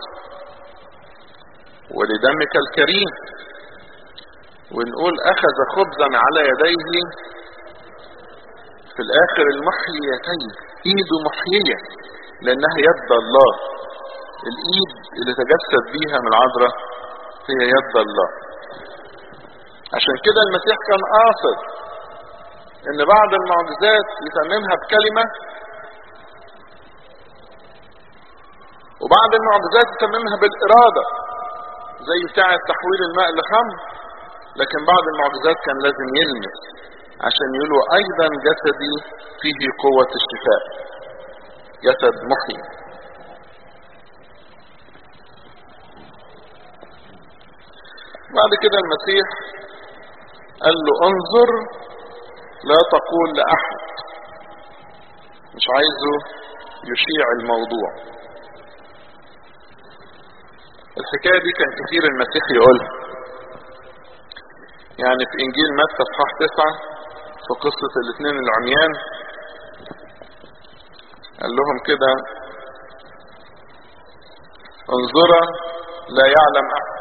Speaker 1: ولدمك الكريم ونقول اخذ خبزا على يديه في الاخر المحييتين ايده محيية لانها يد الله الايد اللي تجسد بيها من العذراء هي يد الله عشان كده المسيح كان قاصد ان بعض المعجزات يتممها بكلمة وبعض المعجزات يتممها بالارادة زي بتاعة تحويل الماء لخمر لكن بعض المعجزات كان لازم يلمس عشان يقولوا ايضا جسدي فيه قوة الشفاء جسد محيي بعد كده المسيح قال له انظر لا تقول لأحد مش عايزه يشيع الموضوع الحكاية دي كان كتير المسيح يقولها يعني في انجيل متى اصحاح تسعة في قصة الاثنين العميان قال لهم كده انظرا لا يعلم احد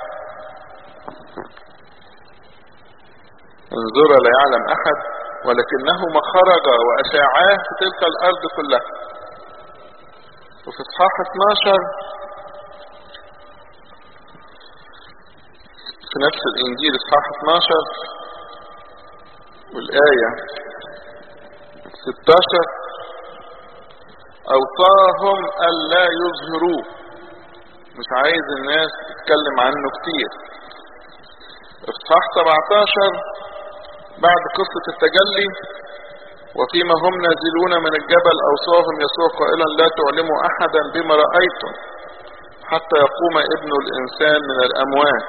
Speaker 1: انظرا لا يعلم احد ولكنهما خرج واشاعاه في تلك الارض كلها وفي اصحاح 12 في نفس الانجيل اصحاح 12 والايه 16 اوصاهم الا يظهروه مش عايز الناس تتكلم عنه كتير اصحاح 17 بعد قصة التجلي وفيما هم نازلون من الجبل اوصاهم يسوع قائلا لا تعلموا احدا بما رأيتم حتى يقوم ابن الانسان من الاموات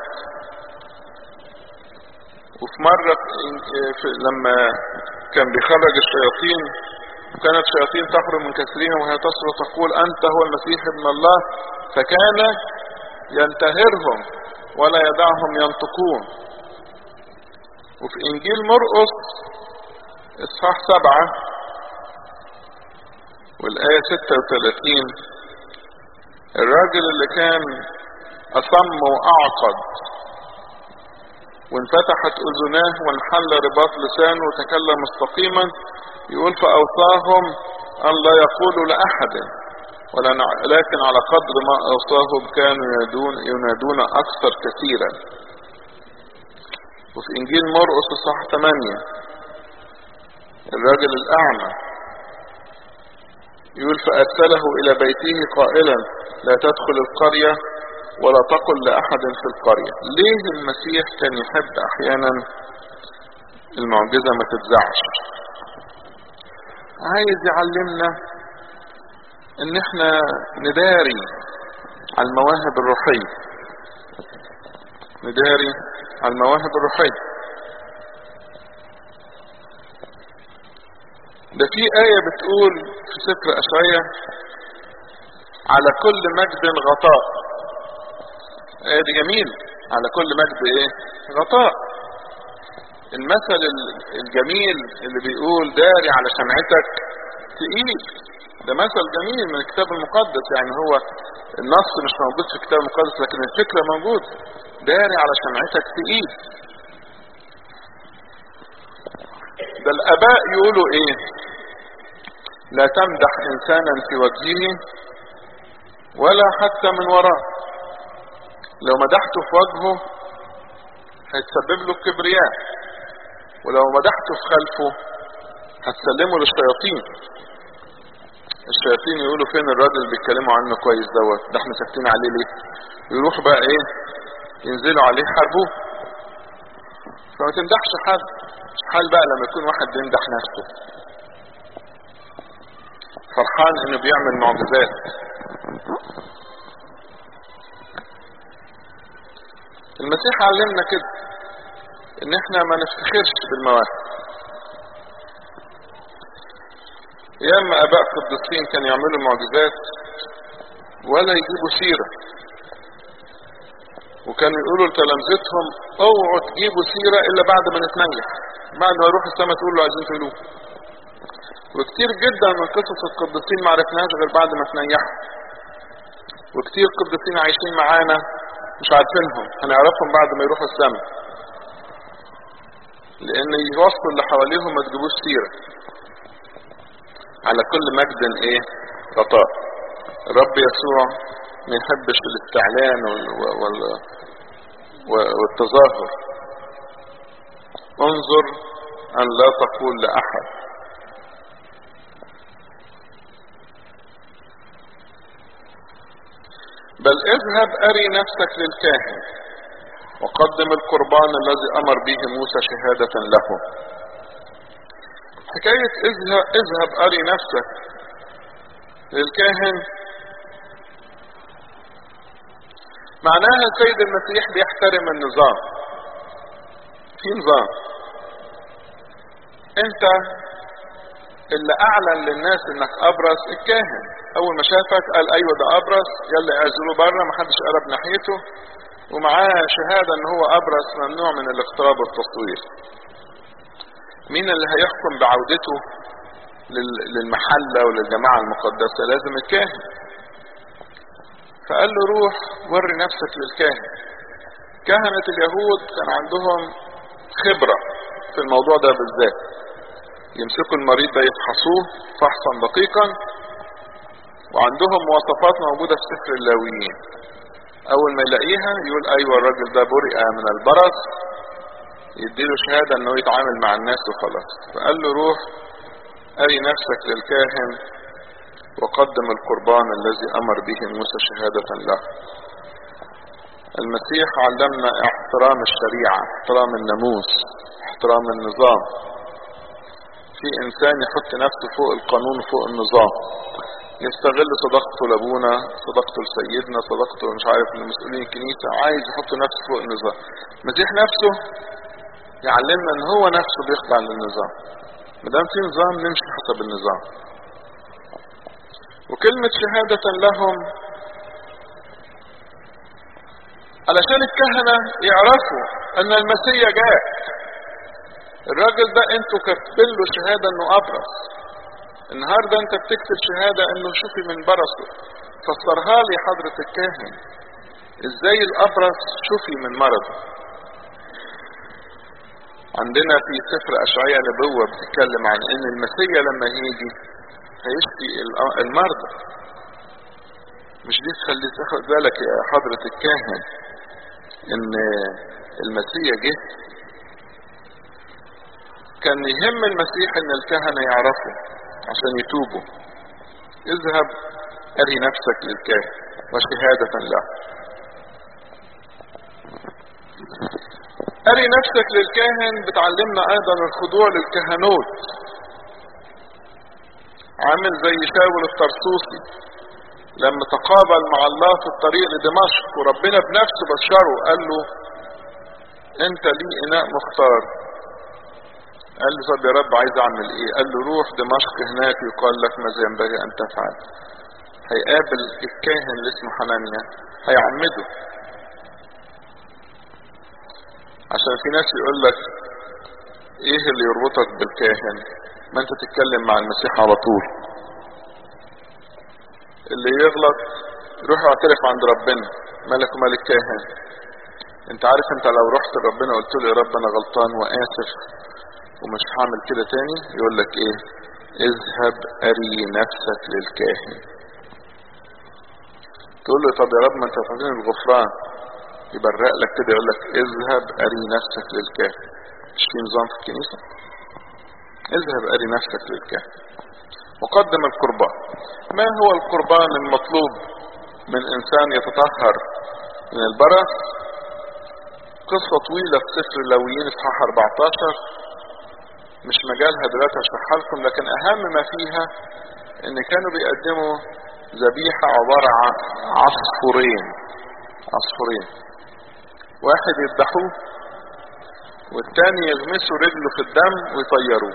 Speaker 1: وفي مرة في لما كان بيخرج الشياطين وكانت شياطين تخرج من كسرهم وهي تصرخ تقول انت هو المسيح ابن الله فكان ينتهرهم ولا يدعهم ينطقون وفي انجيل مرقس اصحاح سبعة والاية ستة وثلاثين الراجل اللي كان اصم واعقد وانفتحت اذناه وانحل رباط لسانه وتكلم مستقيما يقول فاوصاهم ان لا يقولوا لاحد ولكن على قدر ما اوصاهم كانوا ينادون, ينادون اكثر كثيرا وفي انجيل مرقس الصح 8 الراجل الاعمى يقول فارسله الى بيته قائلا لا تدخل القرية ولا تقل لاحد في القرية ليه المسيح كان يحب احيانا المعجزة ما تتزعش عايز يعلمنا ان احنا نداري على المواهب الروحية نداري على المواهب الروحية ده في آية بتقول في سفر أشعية على كل مجد غطاء آية دي جميل على كل مجد ايه غطاء المثل الجميل اللي بيقول داري على شمعتك تقيل ده مثل جميل من الكتاب المقدس يعني هو النص مش موجود في الكتاب المقدس لكن الفكرة موجود داري على شمعتك تقيل ده الاباء يقولوا ايه لا تمدح انسانا في وجهه ولا حتى من وراه لو مدحته في وجهه هيتسبب له الكبرياء ولو مدحته في خلفه هتسلمه للشياطين الشياطين يقولوا فين الراجل اللي بيتكلموا عنه كويس دوت ده احنا ساكتين عليه ليه يروح بقى ايه ينزلوا عليه حربوه فما تمدحش حد حال بقى لما يكون واحد بيمدح نفسه فرحان انه بيعمل معجزات المسيح علمنا كده ان احنا ما نفتخرش بالمواهب ياما اباء قديسين كانوا يعملوا معجزات ولا يجيبوا سيرة وكانوا يقولوا لتلامذتهم اوعوا تجيبوا سيرة الا بعد ما نتنيح بعد ما يروح السماء تقول له عايزين تقولوه وكتير جدا من قصص القديسين ما عرفناهاش غير بعد ما تنيحوا وكتير قديسين عايشين معانا مش عارفينهم هنعرفهم بعد ما يروحوا السماء لان يوصلوا اللي حواليهم ما تجيبوش سيرة على كل مجد ايه غطاء الرب يسوع ما يحبش الاستعلان وال... وال... والتظاهر انظر ان لا تقول لاحد بل اذهب اري نفسك للكاهن وقدم القربان الذي امر به موسى شهادة له حكاية اذهب, اذهب اري نفسك للكاهن معناها السيد المسيح بيحترم النظام في نظام انت اللي اعلن للناس انك ابرص الكاهن اول ما شافك قال ايوه ده ابرص يلا اعزلوه بره محدش قرب ناحيته ومعاه شهادة ان هو ابرص ممنوع من الاقتراب والتصوير مين اللي هيحكم بعودته للمحلة وللجماعة المقدسة لازم الكاهن فقال له روح وري نفسك للكاهن كهنة اليهود كان عندهم خبرة في الموضوع ده بالذات يمسكوا المريض ده يفحصوه فحصا دقيقا وعندهم مواصفات موجودة في سفر اللاويين اول ما يلاقيها يقول ايوه الراجل ده برئ من البرص يديله شهادة انه يتعامل مع الناس وخلاص فقال له روح اري نفسك للكاهن وقدم القربان الذي امر به موسى شهادة له المسيح علمنا احترام الشريعة احترام الناموس احترام النظام في انسان يحط نفسه فوق القانون وفوق النظام يستغل صداقته لابونا صداقته لسيدنا صداقته مش عارف لمسؤولين الكنيسة عايز يحط نفسه فوق النظام المسيح نفسه يعلمنا ان هو نفسه بيخضع للنظام مدام في نظام نمشي حسب النظام وكلمة شهادة لهم علشان الكهنة يعرفوا ان المسيح جاء الراجل ده انتوا كاتبين له شهادة انه ابرص النهاردة انت بتكتب شهادة انه شوفي من برصه فسرها لي حضرة الكاهن ازاي الابرص شوفي من مرضه عندنا في سفر اشعياء نبوة بتتكلم عن ان المسيح لما يجي هيشفي المرضى مش دي تخلي تاخد بالك يا حضرة الكاهن ان المسيح جه كان يهم المسيح ان الكهنة يعرفوا عشان يتوبوا اذهب اري نفسك للكاهن وشهادة له اري نفسك للكاهن بتعلمنا ايضا الخضوع للكهنوت عامل زي شاول الطرسوسي لما تقابل مع الله في الطريق لدمشق وربنا بنفسه بشره قال له انت لي اناء مختار قال له طب يا رب عايز اعمل ايه قال له روح دمشق هناك يقال لك ماذا ينبغي ان تفعل هيقابل الكاهن اللي اسمه حنانيا هيعمده عشان في ناس يقول لك ايه اللي يربطك بالكاهن ما انت تتكلم مع المسيح على طول اللي يغلط روح اعترف عند ربنا مالك ومال الكاهن انت عارف انت لو رحت لربنا قلت له يا رب انا غلطان واسف ومش هعمل كده تاني يقول لك ايه اذهب اري نفسك للكاهن تقول له طب يا رب ما انت فاكرين الغفران يبرق لك كده يقول لك اذهب اري نفسك للكاهن مش في نظام في الكنيسة اذهب اري نفسك للكاهن وقدم القربان ما هو القربان المطلوب من انسان يتطهر من البرص قصة طويلة في سفر اللاويين اصحاح 14 مش مجالها دلوقتي هشرحها لكم لكن اهم ما فيها ان كانوا بيقدموا ذبيحة عبارة عن عصفورين عصفورين واحد يذبحوه والتاني يغمسوا رجله في الدم ويطيروه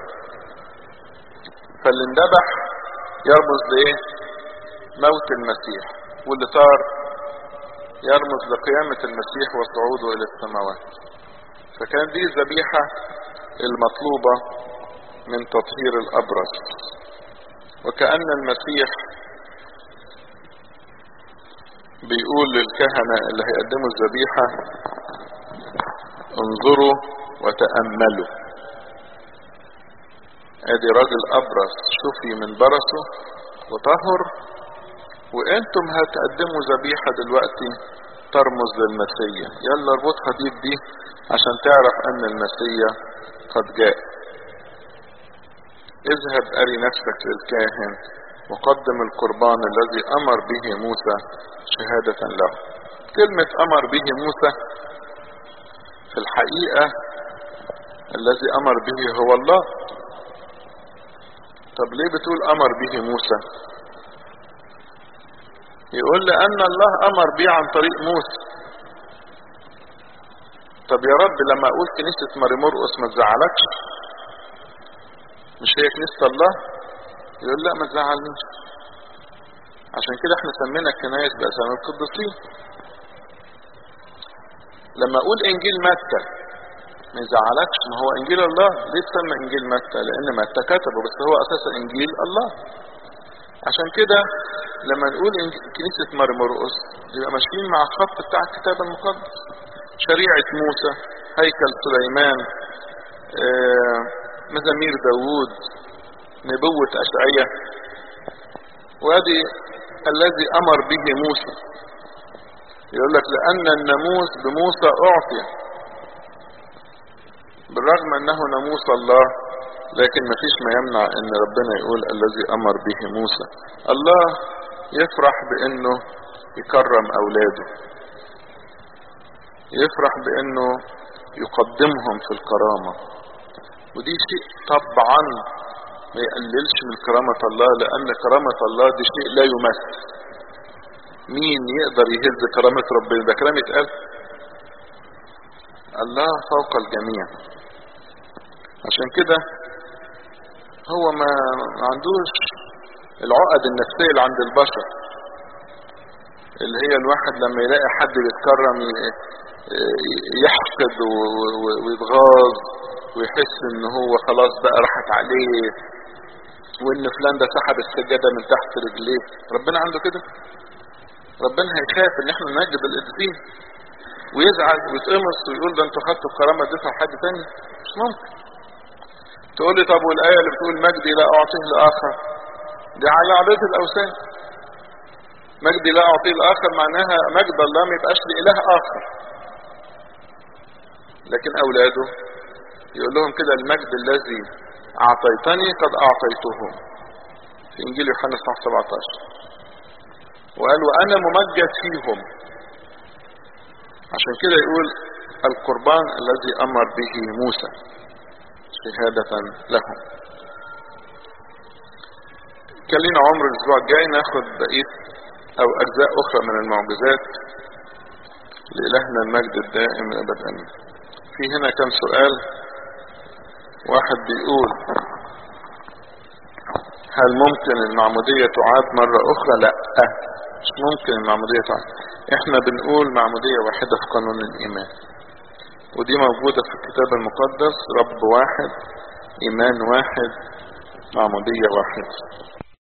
Speaker 1: فاللي اندبح يرمز لايه موت المسيح واللي طار يرمز لقيامة المسيح وصعوده إلى السماوات فكان دي الذبيحة المطلوبة من تطهير الأبرص وكأن المسيح بيقول للكهنة اللي هيقدموا الذبيحة انظروا وتأملوا ادي راجل ابرص شفي من برصه وطهر وانتم هتقدموا ذبيحة دلوقتي ترمز للمسيا يلا اربطها دي بدي عشان تعرف ان المسيا قد جاء اذهب اري نفسك للكاهن وقدم القربان الذي امر به موسى شهادة له كلمة امر به موسى في الحقيقة الذي امر به هو الله طب ليه بتقول امر به موسى يقول لان الله امر بيه عن طريق موسى طب يا رب لما اقول كنيسة ماري مرقس ما تزعلكش مش هي كنيسة الله يقول لا ما تزعلنيش عشان كده احنا سمينا الكنايس باسامي القديسين لما اقول انجيل متى ما يزعلكش ما هو انجيل الله ليه تسمى انجيل متى لان متى كتبه بس هو اساسا انجيل الله عشان كده لما نقول كنيسة ماري مرقس يبقى ماشيين مع الخط بتاع الكتاب المقدس شريعة موسى هيكل سليمان آه، مزامير داوود نبوة أشعية وادي الذي أمر به موسى يقول لك لأن الناموس بموسى أعطي بالرغم أنه ناموس الله لكن ما فيش ما يمنع أن ربنا يقول الذي أمر به موسى الله يفرح بأنه يكرم أولاده يفرح بأنه يقدمهم في الكرامة ودي شيء طبعا ما يقللش من كرامة الله لأن كرامة الله دي شيء لا يمس مين يقدر يهز كرامة ربنا ده كلام يتقال الله فوق الجميع عشان كده هو ما ما عندوش العقد النفسية اللي عند البشر اللي هي الواحد لما يلاقي حد بيتكرم ي- يحقد و- و- ويتغاظ ويحس ان هو خلاص بقى راحت عليه وان فلان ده سحب السجادة من تحت رجليه ربنا عنده كده ربنا هيخاف ان احنا نجد القديسين ويزعل ويتقمص ويقول ده انتوا خدتوا الكرامه اديتها لحد تاني مش ممكن تقول لي طب والايه اللي بتقول مجدي لا اعطيه لاخر دي على عباده الاوثان مجدي لا اعطيه لاخر معناها مجد الله ما يبقاش لاله اخر لكن اولاده يقول لهم كده المجد الذي اعطيتني قد اعطيتهم في انجيل يوحنا صح 17 وقال وانا ممجد فيهم عشان كده يقول القربان الذي امر به موسى شهادة لهم كان لنا عمر الاسبوع الجاي ناخد بقية او اجزاء اخرى من المعجزات لالهنا المجد الدائم ابدا في هنا كم سؤال واحد بيقول هل ممكن المعمودية تعاد مرة اخرى لا مش ممكن المعمودية تعاد احنا بنقول معمودية واحدة في قانون الايمان ودي موجودة في الكتاب المقدس رب واحد ايمان واحد معمودية واحد